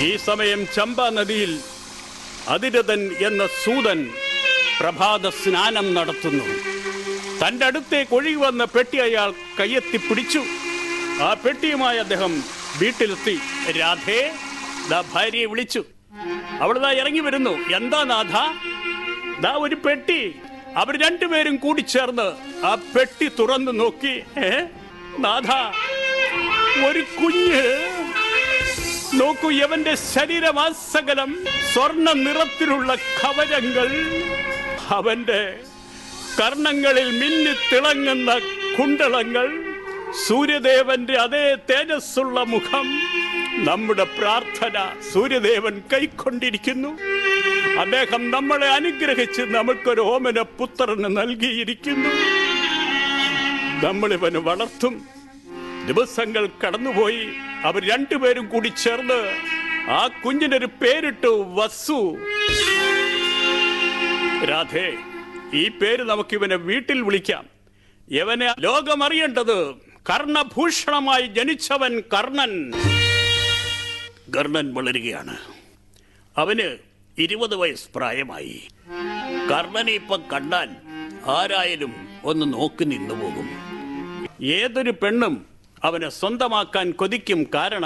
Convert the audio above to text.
ഈ സമയം ചമ്പ നദിയിൽ അതിരഥൻ എന്ന സൂതൻ പ്രഭാത സ്നാനം നടത്തുന്നു തന്റെ അടുത്തേക്ക് ഒഴുകി വന്ന പെട്ടി അയാൾ കയ്യെത്തി പിടിച്ചു ആ പെട്ടിയുമായി അദ്ദേഹം വീട്ടിലെത്തി രാധേ ദാ ഭാര്യയെ വിളിച്ചു അവൾ ദാ ഇറങ്ങി വരുന്നു എന്താ നാഥ ദാ ഒരു പെട്ടി അവർ രണ്ടുപേരും കൂടി ചേർന്ന് ആ പെട്ടി തുറന്നു നോക്കി ഏ നാഥ ഒരു കുഞ്ഞ് നോക്കൂ യവന്റെ ശരീരമാസകലം സ്വർണ്ണ നിറത്തിലുള്ള കവചങ്ങൾ അവന്റെ കർണങ്ങളിൽ മിന്നി തിളങ്ങുന്ന കുണ്ടളങ്ങൾ സൂര്യദേവന്റെ അതേ തേജസ്സുള്ള മുഖം നമ്മുടെ പ്രാർത്ഥന സൂര്യദേവൻ കൈക്കൊണ്ടിരിക്കുന്നു അദ്ദേഹം നമ്മളെ അനുഗ്രഹിച്ച് നമുക്കൊരു ഓമന പുത്രന് നൽകിയിരിക്കുന്നു നമ്മളിവന് വളർത്തും ദിവസങ്ങൾ കടന്നുപോയി അവർ രണ്ടുപേരും കൂടി ചേർന്ന് ആ കുഞ്ഞിനൊരു പേരിട്ടു വസു രാധേ ഈ പേര് നമുക്ക് ഇവനെ വീട്ടിൽ വിളിക്കാം ഇവനെ ലോകമറിയേണ്ടത് കർണഭൂഷണമായി ജനിച്ചവൻ കർണൻ കർണൻ വളരുകയാണ് അവന് ഇരുപത് വയസ്സ് പ്രായമായി കർണനെ ഇപ്പം കണ്ടാൽ ആരായാലും ഒന്ന് നോക്കി നിന്നു പോകും ഏതൊരു പെണ്ണും അവനെ സ്വന്തമാക്കാൻ കൊതിക്കും കാരണം